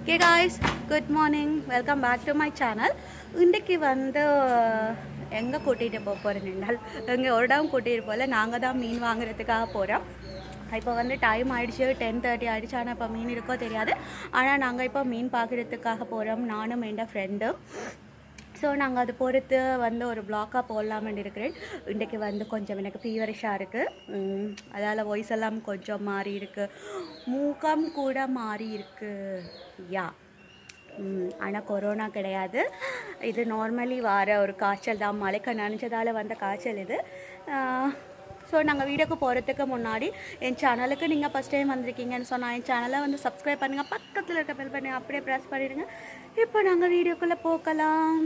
hey guys good morning welcome back to my channel இன்றைக்கு வந்து எங்கே கூட்டிகிட்டு போக போகிறேன் எங்கே ஒரு இடம் கூட்டிகிட்டு போகல நாங்கள் தான் மீன் வாங்குறதுக்காக போகிறோம் இப்போ வந்து டைம் ஆயிடுச்சு டென் தேர்ட்டி ஆயிடுச்சு ஆனால் இப்போ மீன் இருக்கோ தெரியாது ஆனால் நாங்கள் இப்போ மீன் பார்க்குறதுக்காக போகிறோம் நானும் என் ஃப்ரெண்டும் ஸோ நாங்கள் அது பொறுத்து வந்து ஒரு பிளாக்காக போடலாம்னு இருக்கிறேன் இன்றைக்கு வந்து கொஞ்சம் எனக்கு ஃபீவரிஷாக இருக்குது அதால் வாய்ஸ் எல்லாம் கொஞ்சம் மாறி இருக்குது மூக்கம் கூட மாறி இருக்குது யா ஆனால் கொரோனா கிடையாது இது நார்மலி வர ஒரு காய்ச்சல் தான் மழைக்க நனைஞ்சதால் வந்த காய்ச்சல் இது ஸோ நாங்கள் வீடியோக்கு போகிறதுக்கு முன்னாடி என் சேனலுக்கு நீங்கள் ஃபஸ்ட் டைம் வந்திருக்கீங்கன்னு சொன்னால் என் சேனலை வந்து சப்ஸ்கிரைப் பண்ணுங்கள் பக்கத்தில் இருக்க பெல் பண்ணி அப்படியே ப்ரெஸ் பண்ணிடுங்க இப்போ நாங்கள் வீடியோக்குள்ளே போகலாம்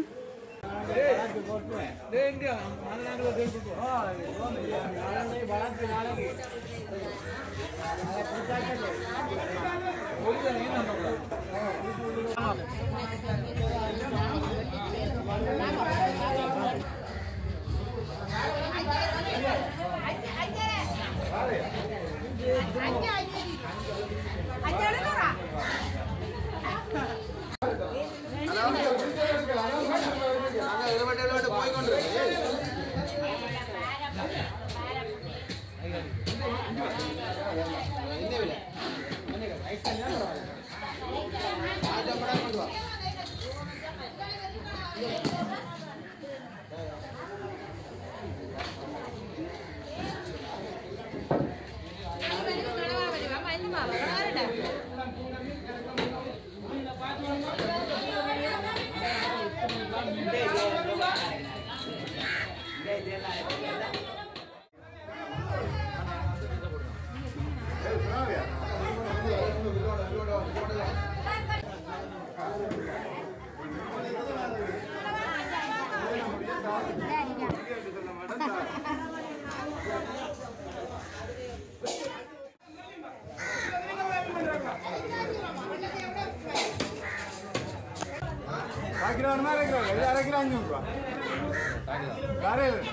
கிலோ வேணுமா அரை கிலோ இது அரை கிலோ அஞ்சூறு ரூபா வேற எது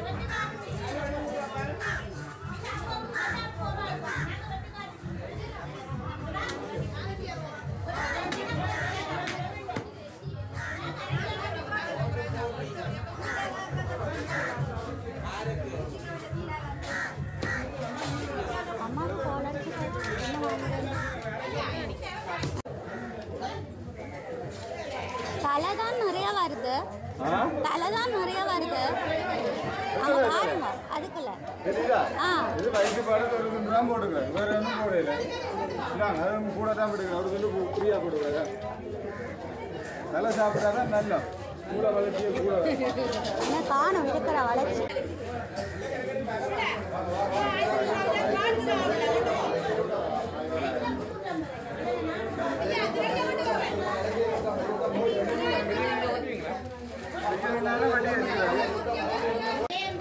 அம்மாவுக்கு காலர்ஸ் என்ன வாங்குறது தலை தான் நிறைய வருது தலை தான் நிறைய வருது அங்க பாருங்க அதுக்குள்ள தெரியுதா ஆ இது வயசு பாடு ஒரு துண்டு தான் போட்டுங்க வேற ஒன்றும் போடல இந்தாங்க அது கூட தான் போட்டுங்க ஒரு துண்டு ஃப்ரீயாக போட்டுங்க நல்லா சாப்பிட்டா தான் நல்லா கூட வளர்ச்சியை கூட என்ன காணும் இருக்கிற வளர்ச்சி வைக்கிறதுனால வட்டி எடுத்துக்கிறாரு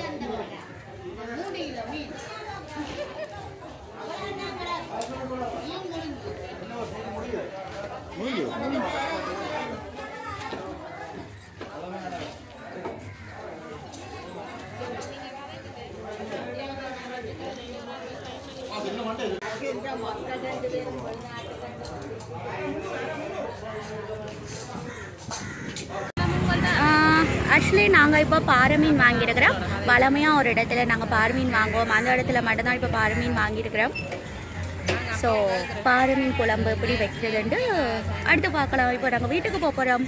ஆக்சுவலி நாங்கள் இப்போ பாறை மீன் வாங்கியிருக்கிறோம் வளமையாக ஒரு இடத்துல நாங்கள் பாறை மீன் வாங்குவோம் அந்த இடத்துல மட்டும்தான் இப்போ பாறை மீன் வாங்கியிருக்கிறோம் ஸோ பாறை மீன் குழம்பு எப்படி வைக்கிறதுன்ட்டு அடுத்து பார்க்கலாம் இப்போ நாங்கள் வீட்டுக்கு போக போகிறோம்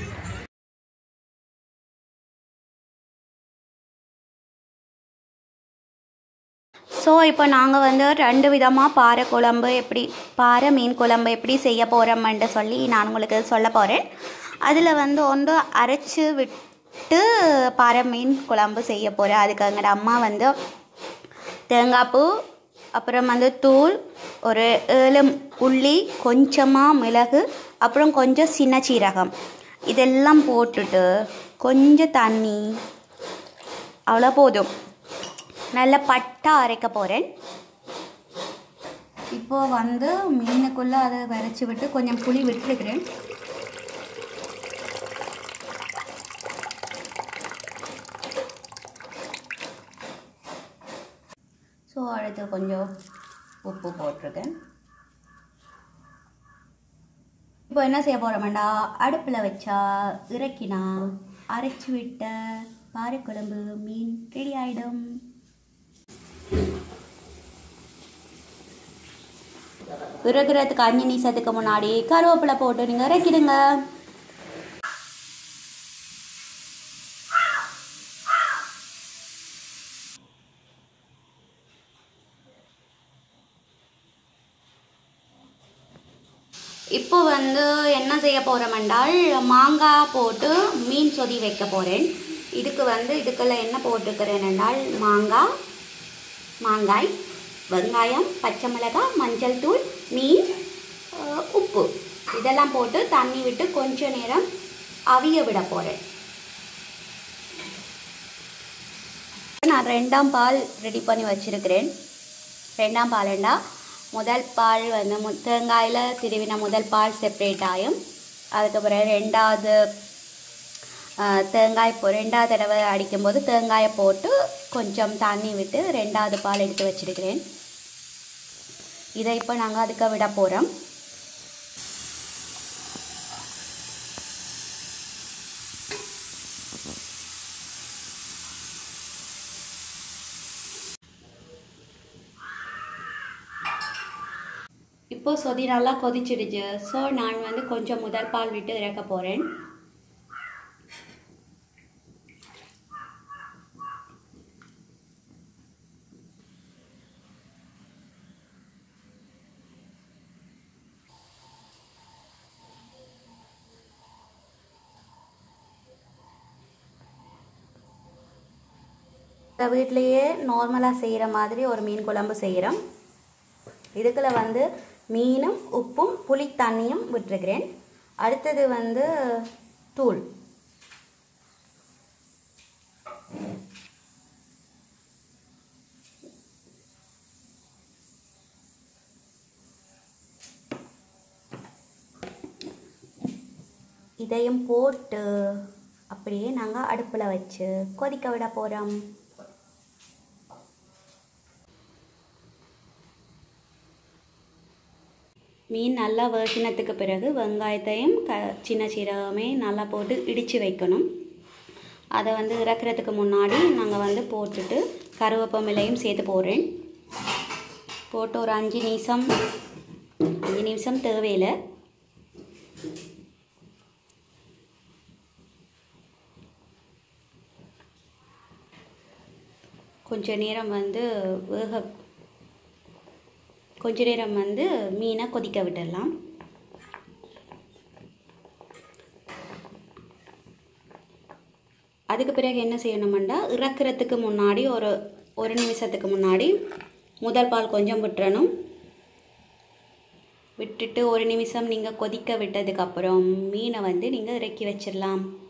ஸோ இப்போ நாங்கள் வந்து ரெண்டு விதமாக பாறை குழம்பு எப்படி பாறை மீன் குழம்பு எப்படி செய்ய போகிறோம்ன்ட்டு சொல்லி நான் உங்களுக்கு சொல்ல போகிறேன் அதில் வந்து ஒன்று அரைச்சி விட்டு பாறை மீன் குழம்பு செய்ய போகிறேன் அதுக்கு எங்களோட அம்மா வந்து தேங்காய் பூ அப்புறம் வந்து தூள் ஒரு ஏழு உள்ளி கொஞ்சமாக மிளகு அப்புறம் கொஞ்சம் சின்ன சீரகம் இதெல்லாம் போட்டுட்டு கொஞ்சம் தண்ணி அவ்வளோ போதும் நல்ல பட்டா அரைக்க போகிறேன் இப்போ வந்து மீனுக்குள்ளே அதை விரைச்சி விட்டு கொஞ்சம் புளி விட்டுருக்கிறேன் ஸோ அடுத்து கொஞ்சம் உப்பு போட்டிருக்கேன் இப்போ என்ன செய்ய போகிறோம்டா அடுப்பில் வச்சா இறக்கினா அரைச்சி விட்ட பாறைக்குழம்பு மீன் ரெடி ஆயிடும் இறக்குறதுக்கு அஞ்சு நிமிஷத்துக்கு முன்னாடி கருவேப்பிலை போட்டு நீங்கள் இறக்கிடுங்க இப்போ வந்து என்ன செய்ய போகிறோம் என்றால் மாங்காய் போட்டு மீன் சொதி வைக்க போகிறேன் இதுக்கு வந்து இதுக்குள்ள என்ன போட்டுக்கிறேன் என்றால் மாங்காய் மாங்காய் வெங்காயம் பச்சை மிளகாய் மஞ்சள் தூள் மீன் அஹ், உப்பு இதெல்லாம் போட்டு தண்ணி விட்டு கொஞ்ச நேரம் அவிய விட போகிறேன் நான் ரெண்டாம் பால் ரெடி பண்ணி வச்சிருக்கிறேன் ரெண்டாம் பால்ண்டா முதல் பால் வந்து மு தேங்காயில் திருவின முதல் பால் செப்பரேட் ஆகும் அதுக்கப்புறம் ரெண்டாவது ஆ, தேங்காய் இப்போ ரெண்டாவது தடவை அடிக்கும்போது தேங்காயை போட்டு கொஞ்சம் தண்ணி விட்டு ரெண்டாவது பால் எடுத்து வச்சிருக்கிறேன் இதை இப்போ நாங்கள் அதுக்கு விட போகிறோம் இப்போ சொதி நல்லா கொதிச்சிடுச்சு ஸோ நான் வந்து கொஞ்சம் முதல் பால் விட்டு இறக்க போகிறேன் வீட்லேயே நார்மலாக செய்கிற மாதிரி ஒரு மீன் குழம்பு செய்கிறோம் இதுக்குள்ள வந்து மீனும் உப்பும் புளி தண்ணியும் விட்டுருக்கிறேன் அடுத்தது வந்து தூள் இதையும் போட்டு அப்படியே நாங்கள் அடுப்பில் வச்சு கொதிக்க விட போகிறோம் மீன் நல்லா வேகினத்துக்கு பிறகு வெங்காயத்தையும் க சின்ன சீரகமே நல்லா போட்டு இடித்து வைக்கணும் அதை வந்து இறக்குறதுக்கு முன்னாடி நாங்கள் வந்து போட்டுட்டு கருவேப்பமிலையும் சேர்த்து போடுறேன் போட்டு ஒரு அஞ்சு நிமிஷம் அஞ்சு நிமிஷம் தேவையில்லை கொஞ்ச நேரம் வந்து வேக கொஞ்ச நேரம் வந்து மீனை கொதிக்க விட்டுடலாம் அதுக்கு பிறகு என்ன செய்யணுமெண்டா இறக்குறதுக்கு முன்னாடி ஒரு ஒரு நிமிஷத்துக்கு முன்னாடி முதல் பால் கொஞ்சம் விட்டுறணும் விட்டுட்டு ஒரு நிமிஷம் நீங்கள் கொதிக்க விட்டதுக்கப்புறம் மீனை வந்து நீங்கள் இறக்கி வச்சிடலாம்